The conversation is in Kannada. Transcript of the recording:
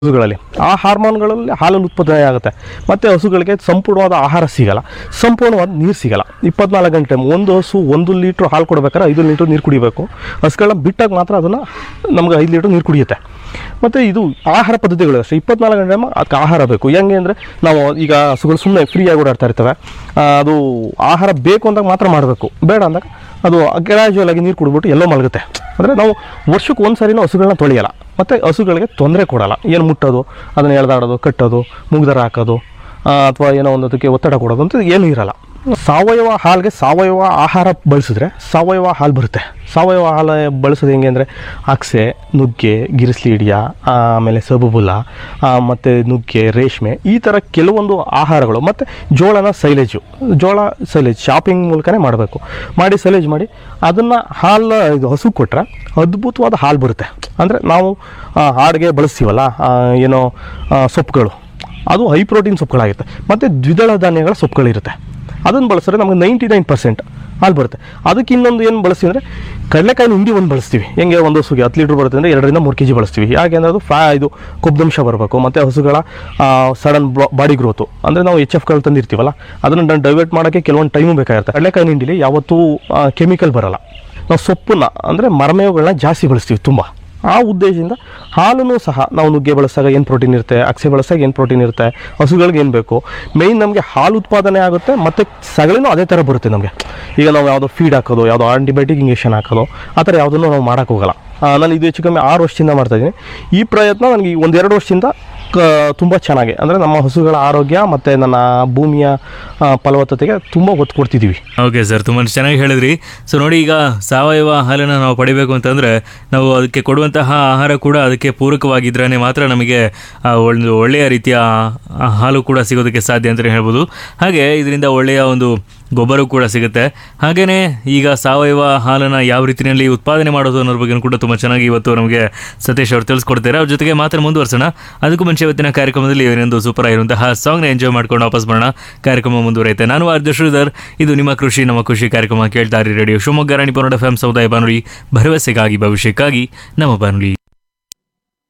ಹಸುಗಳಲ್ಲಿ ಆ ಹಾರ್ಮೋನ್ಗಳಲ್ಲಿ ಹಾಲನ್ನು ಉತ್ಪಾದನೆ ಆಗುತ್ತೆ ಮತ್ತು ಹಸುಗಳಿಗೆ ಸಂಪೂರ್ಣವಾದ ಆಹಾರ ಸಿಗಲ್ಲ ಸಂಪೂರ್ಣವಾದ ನೀರು ಸಿಗಲ್ಲ ಇಪ್ಪತ್ನಾಲ್ಕು ಗಂಟೆ ಒಂದು ಹಸು ಒಂದು ಲೀಟ್ರ್ ಹಾಲು ಕೊಡ್ಬೇಕಾದ್ರೆ ಐದು ಲೀಟ್ರ್ ನೀರು ಕುಡಿಬೇಕು ಹಸುಗಳನ್ನ ಬಿಟ್ಟಾಗ ಮಾತ್ರ ಅದನ್ನು ನಮ್ಗೆ ಐದು ಲೀಟ್ರ್ ನೀರು ಕುಡಿಯುತ್ತೆ ಮತ್ತು ಇದು ಆಹಾರ ಪದ್ಧತಿಗಳು ಅಷ್ಟೇ ಇಪ್ಪತ್ನಾಲ್ಕು ಗಂಟೆ ಅದಕ್ಕೆ ಆಹಾರ ಬೇಕು ಹೆಂಗೆ ಅಂದರೆ ನಾವು ಈಗ ಹಸುಗಳು ಸುಮ್ಮನೆ ಫ್ರೀಯಾಗಿ ಓಡಾಡ್ತಾ ಇರ್ತವೆ ಆ, ಅದು ಆಹಾರ ಬೇಕು ಅಂದಾಗ ಮಾತ್ರ ಮಾಡಬೇಕು ಬೇಡ ಅಂದಾಗ ಅದು ಗ್ರಾಜುವಲ್ ಆಗಿ ನೀರು ಕುಡಿದ್ಬಿಟ್ಟು ಎಲ್ಲೋ ಮಲಗುತ್ತೆ ಅಂದರೆ ನಾವು ವರ್ಷಕ್ಕೆ ಒಂದು ಸಾರಿನೂ ಹಸುಗಳನ್ನ ತೊಳೆಯಲ್ಲ ಮತ್ತು ಹಸುಗಳಿಗೆ ತೊಂದರೆ ಕೊಡಲ್ಲ ಏನು ಮುಟ್ಟೋದು ಅದನ್ನು ಎಳೆದಾಡೋದು ಕಟ್ಟೋದು ಮುಗ್ದರ ಹಾಕೋದು ಅಥವಾ ಏನೋ ಒಂದು ಅದಕ್ಕೆ ಒತ್ತಡ ಕೊಡೋದು ಅಂತ ಏನೂ ಇರಲ್ಲ ಸಾವಯವ ಹಾಲಿಗೆ ಸಾವಯವ ಆಹಾರ ಬಳಸಿದ್ರೆ ಸಾವಯವ ಹಾಲು ಬರುತ್ತೆ ಸಾವಯವ ಹಾಲು ಬಳಸೋದು ಹೆಂಗೆ ಅಂದರೆ ಅಕ್ಸೆ ನುಗ್ಗೆ ಗಿರಿಸ್ಲಿಡಿಯ ಆಮೇಲೆ ಸಬುಬುಲ ಮತ್ತು ನುಗ್ಗೆ ರೇಷ್ಮೆ ಈ ಥರ ಕೆಲವೊಂದು ಆಹಾರಗಳು ಮತ್ತು ಜೋಳನ ಸೈಲೇಜು ಜೋಳ ಸೈಲೇಜ್ ಶಾಪಿಂಗ್ ಮೂಲಕನೇ ಮಾಡಬೇಕು ಮಾಡಿ ಸೈಲೇಜ್ ಮಾಡಿ ಅದನ್ನು ಹಾಲು ಇದು ಹಸು ಕೊಟ್ಟರೆ ಅದ್ಭುತವಾದ ಹಾಲು ಬರುತ್ತೆ ಅಂದರೆ ನಾವು ಆ, ಹಾಡಿಗೆ ಬಳಸ್ತೀವಲ್ಲ ಆ, ಏನೋ ಆ, ಸೊಪ್ಪುಗಳು ಅದು ಹೈ ಪ್ರೋಟೀನ್ ಸೊಪ್ಪುಗಳಾಗಿರುತ್ತೆ ಮತ್ತು ದ್ವಿದಳ ಧಾನ್ಯಗಳ ಸೊಪ್ಪುಗಳಿರುತ್ತೆ ಅದನ್ನು ಬಳಸಿದ್ರೆ ನಮಗೆ ನೈಂಟಿ ನೈನ್ ಪರ್ಸೆಂಟ್ ಹಾಲು ಬರುತ್ತೆ ಅದಕ್ಕೆ ಇನ್ನೊಂದು ಏನು ಬಳಸ್ತೀವಿ ಅಂದರೆ ಕಡಲೆಕಾಯಿನ ಹಿಂಡಿ ಒಂದು ಬಳಸ್ತೀವಿ ಹೆಂಗೆ ಒಂದು ಹಸುಗೆ ಹತ್ತು ಲೀಟ್ರ್ ಬರುತ್ತೆ ಅಂದರೆ ಎರಡರಿಂದ ಮೂರು ಕೆ ಜಿ ಬಳಸ್ತೀವಿ ಯಾಕೆ ಅಂದರೆ ಅದು ಫ್ಯಾ ಇದು ಕೊಬ್ದಂಶ ಬರಬೇಕು ಮತ್ತು ಹಸುಗಳ ಸಡನ್ ಬಾಡಿ ಗ್ರೋತು ಅಂದರೆ ನಾವು ಎಚ್ ಎಫ್ಗಳು ತಂದಿರ್ತೀವಲ್ಲ ಅದನ್ನು ಡೈವರ್ಟ್ ಮಾಡೋಕ್ಕೆ ಕೆಲವೊಂದು ಟೈಮು ಬೇಕಾಗಿರುತ್ತೆ ಕಡಲೆಕಾಯಿನ ಹಿಂಡಿಲಿ ಯಾವತ್ತೂ ಕೆಮಿಕಲ್ ಬರಲ್ಲ ನಾವು ಸೊಪ್ಪನ್ನ ಅಂದರೆ ಮರಮೇವುಗಳನ್ನ ಜಾಸ್ತಿ ಬಳಸ್ತೀವಿ ತುಂಬ ಆ ಉದ್ದೇಶದಿಂದ ಹಾಲನ್ನು ಸಹ ನಾವು ನುಗ್ಗೆ ಬಳಸಿದಾಗ ಏನು ಪ್ರೋಟೀನ್ ಇರುತ್ತೆ ಅಕ್ಸೆ ಬಳಸಿದಾಗ ಏನು ಪ್ರೋಟೀನ್ ಇರುತ್ತೆ ಹಸುಗಳಿಗೆ ಏನು ಬೇಕು ಮೇಯ್ನ್ ನಮಗೆ ಹಾಲು ಉತ್ಪಾದನೆ ಆಗುತ್ತೆ ಮತ್ತು ಸಗಣಿನೂ ಅದೇ ಥರ ಬರುತ್ತೆ ನಮಗೆ ಈಗ ನಾವು ಯಾವುದೋ ಫೀಡ್ ಹಾಕೋದು ಯಾವುದೋ ಆಂಟಿಬಯೋಟಿಕ್ ಇಂಜೆಕ್ಷನ್ ಹಾಕೋದು ಆ ಥರ ಯಾವುದನ್ನು ನಾವು ಮಾಡೋಕ್ಕೆ ಹೋಗಲ್ಲ ಆ, ನಾನು ಇದು ಹೆಚ್ಚು ಕಮ್ಮಿ ಆರು ವರ್ಷದಿಂದ ಮಾಡ್ತಾಯಿದ್ದೀನಿ ಈ ಪ್ರಯತ್ನ ನನಗೆ ಒಂದೆರಡು ವರ್ಷದಿಂದ ಕ ತುಂಬ ಚೆನ್ನಾಗಿ ಅಂದರೆ ನಮ್ಮ ಹಸುಗಳ ಆರೋಗ್ಯ ಮತ್ತು ನನ್ನ ಭೂಮಿಯ ಆ, ಫಲವತ್ತತೆಗೆ ತುಂಬ ಒತ್ತು ಕೊಡ್ತಿದ್ದೀವಿ ಓಕೆ ಸರ್ ತುಂಬ ಚೆನ್ನಾಗಿ ಹೇಳಿದ್ರಿ ಸೊ ನೋಡಿ ಈಗ ಸಾವಯವ ಹಾಲನ್ನು ನಾವು ಪಡಿಬೇಕು ಅಂತಂದರೆ ನಾವು ಅದಕ್ಕೆ ಕೊಡುವಂತಹ ಆಹಾರ ಕೂಡ ಅದಕ್ಕೆ ಪೂರಕವಾಗಿದ್ರೇ ಮಾತ್ರ ನಮಗೆ ಆ ಒಂದು ಒಳ್ಳೆಯ ರೀತಿಯ ಆ ಹಾಲು ಕೂಡ ಸಿಗೋದಕ್ಕೆ ಸಾಧ್ಯ ಅಂತಲೇ ಹೇಳ್ಬೋದು ಹಾಗೆ ಇದರಿಂದ ಒಳ್ಳೆಯ ಒಂದು ಗೊಬ್ಬರ ಕೂಡ ಸಿಗುತ್ತೆ ಹಾಗೆಯೇ ಈಗ ಸಾವಯವ ಹಾಲನ್ನು ಯಾವ ರೀತಿಯಲ್ಲಿ ಉತ್ಪಾದನೆ ಮಾಡೋದು ಅನ್ನೋದ್ರ ಬಗ್ಗೆ ಕೂಡ ತುಂಬ ಚೆನ್ನಾಗಿ ಇವತ್ತು ನಮಗೆ ಸತೀಶ್ ಅವರು ತಿಳಿಸ್ಕೊಡ್ತಾರೆ ಅವ್ರ ಜೊತೆಗೆ ಮಾತ್ರ ಮುಂದುವರ್ಸೋಣ ಅದಕ್ಕೂ ಮುಂಚೆ ಇವತ್ತಿನ ಕಾರ್ಯಕ್ರಮದಲ್ಲಿ ಇವರೊಂದು ಸೂಪರ್ ಆಗಿರುವಂತಹ ಸಾಂಗ್ನ ಎಂಜಾಯ್ ಮಾಡ್ಕೊಂಡು ವಾಪಸ್ ಬರೋಣ ಕಾರ್ಯಕ್ರಮ ಮುಂದುವರೆಯುತ್ತೆ ನಾನು ಆರ್ಜ ಶ್ರೀಧರ್ ಇದು ನಿಮ್ಮ ಕೃಷಿ ನಮ್ಮ ಖುಷಿ ಕಾರ್ಯಕ್ರಮ ಕೇಳ್ತಾ ಇರಿ ರೇಡಿಯೋ ಶಿವಮೊಗ್ಗ ರಾಣಿ ಪನ್ನಡ ಎಫ್ ಎಂ ಸಮುದಾಯ ಬಾನುಲಿ ಭರವಸೆಗಾಗಿ ಭವಿಷ್ಯಕ್ಕಾಗಿ ನಮ್ಮ ಬಾನುಲಿ